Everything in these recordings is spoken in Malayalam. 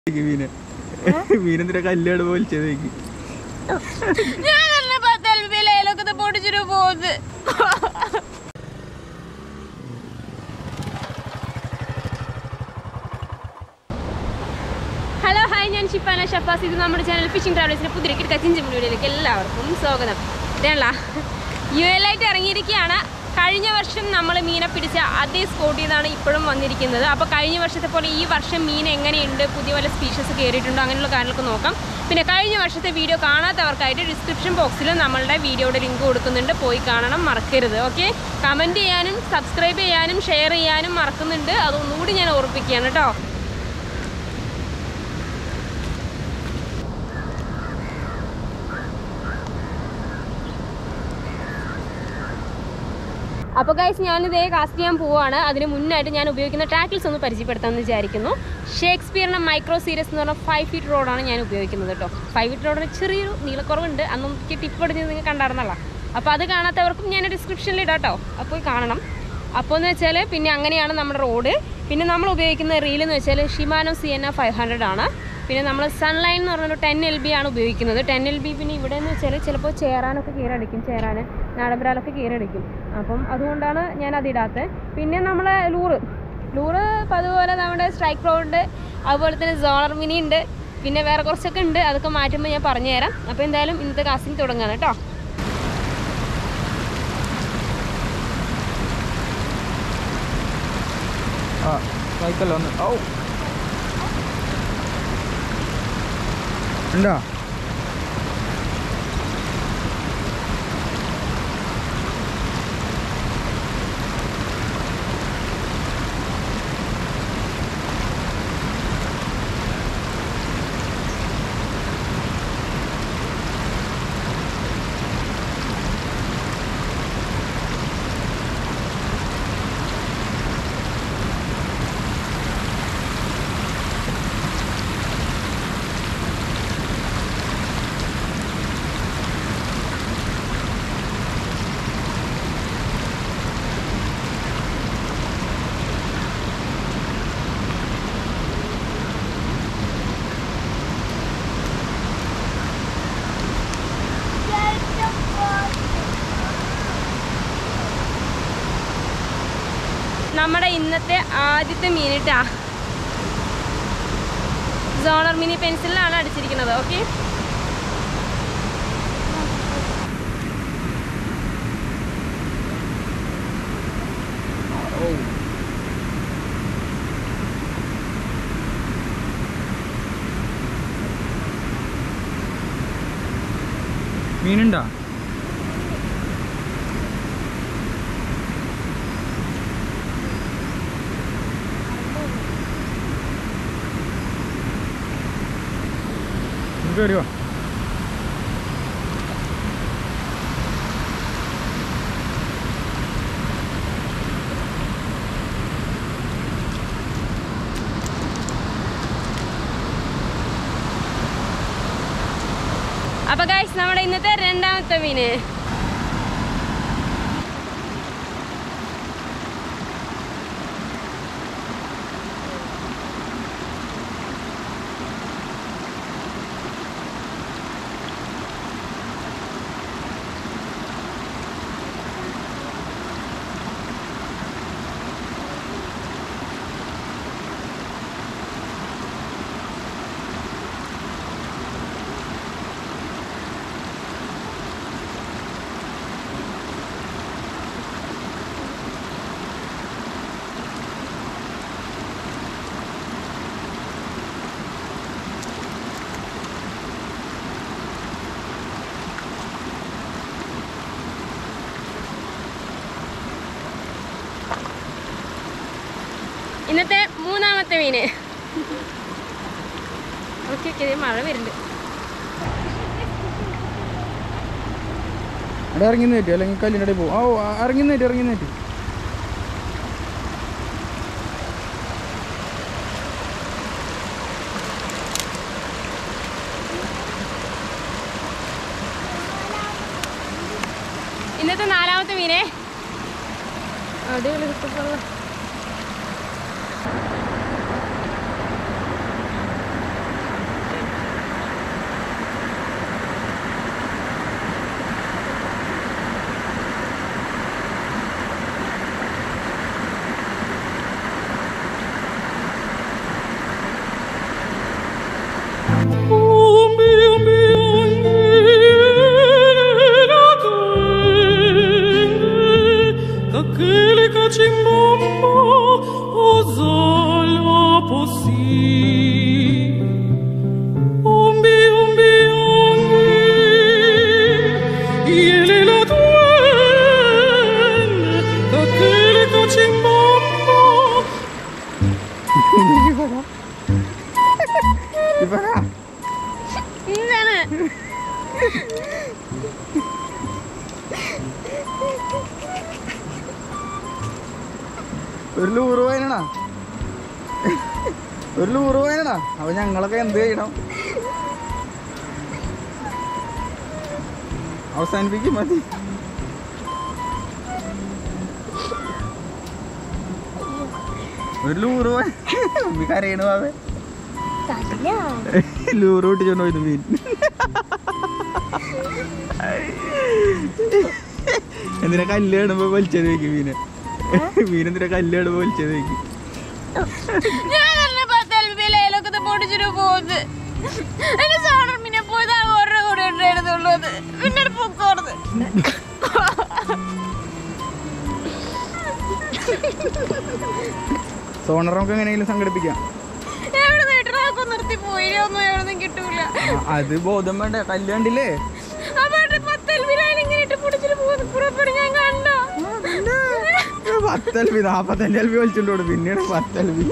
മീന് മീനെന്തിനാ കല്ലാണ് പോലിച്ചത് ഞാൻ തന്നെ പത്ത് ലേലൊക്കെ പൊടിച്ചിട്ട് പോകുന്നത് ഹലോ ഹായ് ഞാൻ ഷിപ്പാന ഷഫാസ് ഇത് നമ്മുടെ ചാനൽ ഫിഷിംഗ് ട്രാവലേഴ്സിന്റെ പുതിരക്കിട്ട് കച്ചിഞ്ച് വീഡിയോയിലേക്ക് എല്ലാവർക്കും സ്വാഗതം ഇതാണല്ല യു എൽ ആയിട്ട് ഇറങ്ങിയിരിക്കുകയാണ് കഴിഞ്ഞ വർഷം നമ്മൾ മീനെ പിടിച്ച അതേ സ്പോട്ടിൽ നിന്നാണ് ഇപ്പോഴും വന്നിരിക്കുന്നത് അപ്പോൾ കഴിഞ്ഞ വർഷത്തെ പോലെ ഈ വർഷം മീൻ എങ്ങനെയുണ്ട് പുതിയ വല്ല സ്പീഷീസ് കയറിയിട്ടുണ്ടോ അങ്ങനെയുള്ള കാര്യങ്ങളൊക്കെ നോക്കാം പിന്നെ കഴിഞ്ഞ വർഷത്തെ വീഡിയോ കാണാത്തവർക്കായിട്ട് ഡിസ്ക്രിപ്ഷൻ ബോക്സിൽ നമ്മളുടെ വീഡിയോയുടെ ലിങ്ക് കൊടുക്കുന്നുണ്ട് പോയി കാണണം മറക്കരുത് ഓക്കെ കമൻറ്റ് ചെയ്യാനും സബ്സ്ക്രൈബ് ചെയ്യാനും ഷെയർ ചെയ്യാനും മറക്കുന്നുണ്ട് അതൊന്നുകൂടി ഞാൻ ഓർപ്പിക്കുകയാണ് കേട്ടോ അപ്പോൾ ഗൈസ് ഞാനിതേ കാസ്റ്റ് ചെയ്യാൻ പോവുകയാണ് അതിന് മുന്നായിട്ട് ഞാൻ ഉപയോഗിക്കുന്ന ടാക്കിൾസ് ഒന്ന് പരിചയപ്പെടുത്താമെന്ന് വിചാരിക്കുന്നു ഷേക്സ്പിയറിൻ്റെ മൈക്രോ സീരീസ് എന്ന് പറഞ്ഞാൽ ഫൈവ് ഫീറ്റ് റോഡാണ് ഞാൻ ഉപയോഗിക്കുന്നത് കേട്ടോ ഫൈവ് ഫീറ്റ് റോഡിന് ചെറിയൊരു നീളക്കുറവുണ്ട് അന്ന് എനിക്ക് ടിപ്പ് അടിഞ്ഞ് നിങ്ങൾ കണ്ടായിരുന്നല്ല അപ്പോൾ അത് കാണാത്തവർക്കും ഞാൻ ഡിസ്ക്രിപ്ഷനിൽ ഇടാം കേട്ടോ അപ്പോൾ കാണണം അപ്പോൾ എന്ന് വെച്ചാൽ പിന്നെ അങ്ങനെയാണ് നമ്മുടെ റോഡ് പിന്നെ നമ്മൾ ഉപയോഗിക്കുന്ന റീൽ എന്ന് വെച്ചാൽ Shimano C N five hundred ആണ് പിന്നെ നമ്മൾ സൺലൈൻ എന്ന് പറഞ്ഞൊരു ടെൻ എൽ ബി ആണ് ഉപയോഗിക്കുന്നത് ടെൻ എൽ ബി പിന്നെ ഇവിടെ എന്ന് വെച്ചാൽ ചിലപ്പോൾ ചേരാനൊക്കെ കീറടിക്കും ചേരാൻ നാടമ്പരാലൊക്കെ കീറടിക്കും അപ്പം അതുകൊണ്ടാണ് ഞാൻ അതിടാത്തത് പിന്നെ നമ്മൾ ലൂറ് ലൂറ് ഇപ്പം അതുപോലെ നമ്മുടെ സ്ട്രൈക്ക് പ്രോ ഉണ്ട് അതുപോലെ തന്നെ സോളർ മിനി ഉണ്ട് പിന്നെ വേറെ കുറച്ചൊക്കെ ഉണ്ട് അതൊക്കെ മാറ്റുമ്പോൾ ഞാൻ പറഞ്ഞുതരാം അപ്പോൾ എന്തായാലും ഇന്നത്തെ കാസ്റ്റിംഗ് തുടങ്ങാണ് കേട്ടോ ആ സൈക്കിള ഒന്ന് ഔ ഉണ്ടോ നമ്മുടെ ഇന്നത്തെ ആദ്യത്തെ മീനിട്ടാ സോണർ മിനി പെൻസിലാണ് അടിച്ചിരിക്കുന്നത് ഓക്കെ ഓ മീനുണ്ടോ ഇങ്ങോട്ട് വരുവാ അപ്പൊ ഗൈസ് നമ്മുടെ ഇന്നത്തെ രണ്ടാമത്തെ മീന് ഇന്നത്തെ മൂന്നാമത്തെ മീന് ഓക്കെ ഓക്കെ മഴ വരുന്നുണ്ട് അവിടെ ഇറങ്ങി നേറ്റി അല്ലെങ്കിൽ കല്ലിൻ്റെ ഇടയിൽ പോകും ഓ ആ, ഇറങ്ങി നേറ്റി ഇറങ്ങി നേറ്റി ഇന്നത്തെ നാലാമത്തെ മീനെ അടിപൊളി കിട്ടുമ്പോൾ ഇവനാ എന്താണ് ഒരു ലൂറ് പോയനാ ഒരു ലൂറ് പോയനാ അപ്പൊ ഞങ്ങളൊക്കെ എന്ത് ചെയ്യണം അവസാനിപ്പിക്കും മതി ഒരു ലൂറ് പോയ ഉമ്മി കരയണ പാവേ ലൂറ് പൊട്ടിച്ചോണ്ട് പോയത് മീൻ എന്തിനാ കല്ല് കാണുമ്പോ വലിച്ചത് വെക്കും മീനെ മീൻ എന്തിനാ കല്ല് കാണുമ്പോ വലിച്ചത് വെക്കും ഞാനല്ല പത്ത് എൽബിയിലൊക്കെ പൊടിച്ചിട്ട് പോകുന്നത് എന്റെ സോണർ പിന്നെ പോയത് അവരുടെ കൂടെ ഉണ്ടായിരുന്നുള്ളത് പിന്നെ പൊക്കോർന്ന് സോണർ നമുക്ക് എങ്ങനെയെങ്കിലും സംഘടിപ്പിക്കാം എവിടെ നേട്ടറൊക്കെ നിർത്തി പോയി ഒന്നും എവിടെ കിട്ടൂല ആ, അത് ബോധം വേണ്ട കല്ല് കണ്ടില്ലേ അവരുടെ പത്ത് എൽബിയിലായാലും ഇങ്ങനെ ഇട്ട് പൊടിച്ചിട്ട് പോകുന്നത് പുറപ്പെടി ഞാൻ കണ്ടോ പത്തൽവി നാപ്പത്തഞ്ച് എൽവി വലിച്ചോണ്ട് പിന്നീട് പത്തൽവി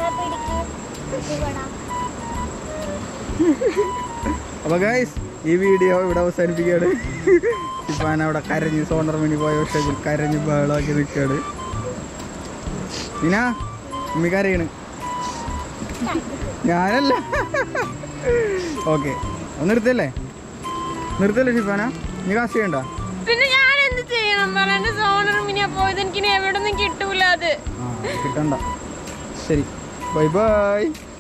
അപ്പൊ ഗൈസ് ഈ വീഡിയോ ഇവിടെ അവസാനിപ്പിക്കുകയാണ് ഇപ്പാൻ അവിടെ കരഞ്ഞ് സോണർ മണി പോയ പക്ഷേ കരഞ്ഞ് ബഹളമാക്കി നിൽക്കുകയാണ് പിന്നെ ഉമ്മി കരയണ് ഞാനല്ല ഓക്കെ ഒന്ന് നിർത്തല്ലേ നിർത്തല്ലേ ഷിഫാന നീ കാശ് ചെയ്യണ്ട പിന്നെ ഞാൻ എന്ത് ചെയ്യണം പറ എന്റെ സോണർ മിനിയാ പോയത് എനിക്ക് എവിടെ നിന്നും കിട്ടൂല അത് ആ കിട്ടണ്ട ശരി ബൈ ബൈ